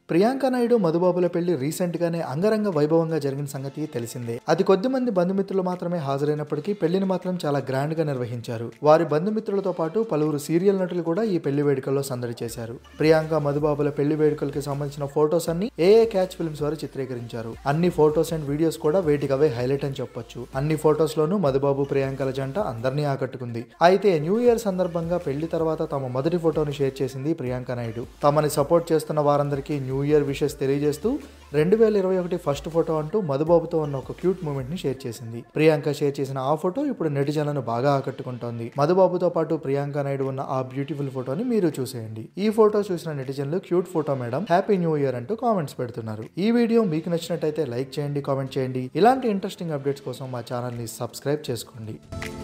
ప్రియాంక నాయుడు మధుబాబుల పెళ్లి రీసెంట్ గానే అంగరంగ వైభవంగా జరిగిన సంగతి తెలిసిందే అది కొద్ది మంది బంధుమిత్రులు మాత్రమే హాజరైనప్పటికీ పెళ్లిని మాత్రం చాలా గ్రాండ్ గా నిర్వహించారు వారి బంధుమిత్రులతో పాటు పలువురు సీరియల్ నటులు కూడా ఈ పెళ్లి వేడుకల్లో సందడి చేశారు ప్రియాంక మధుబాబుల పెళ్లి వేడుకలకి సంబంధించిన ఫోటోస్ అన్ని ఏఏ క్యాచ్ ఫిల్మ్స్ వారు చిత్రీకరించారు అన్ని ఫోటోస్ అండ్ వీడియోస్ కూడా వేటికవే హైలైట్ అని చెప్పొచ్చు అన్ని ఫోటోస్ లోనూ మధుబాబు ప్రియాంకల జంట అందరినీ ఆకట్టుకుంది అయితే న్యూ ఇయర్ సందర్భంగా పెళ్లి తర్వాత తమ మొదటి ఫోటోను షేర్ చేసింది ప్రియాంక నాయుడు తమని సపోర్ట్ చేస్తున్న వారందరికీ న్యూ ఇయర్ విషెస్ తెలియజేస్తూ రెండు వేల ఇరవై ఒకటి ఫస్ట్ ఫోటో అంటూ మధుబాబుతో ఉన్న ఒక క్యూట్ మూమెంట్ ని షేర్ చేసింది ప్రియాంక షేర్ చేసిన ఆ ఫోటో ఇప్పుడు నెటిజన్లను బాగా ఆకట్టుకుంటోంది మధుబాబుతో పాటు ప్రియాంక నాయుడు ఉన్న ఆ బ్యూటిఫుల్ ఫోటోని మీరు చూసేయండి ఈ ఫోటో చూసిన నెటిజన్లు cute photo madam happy new year అంటూ కామెంట్స్ పెడుతున్నారు ఈ వీడియో మీకు నచ్చినట్టయితే లైక్ చేయండి కామెంట్ చేయండి ఇలాంటి ఇంట్రెస్టింగ్ అప్డేట్స్ కోసం మా ఛానల్ ని సబ్స్క్రైబ్ చేసుకోండి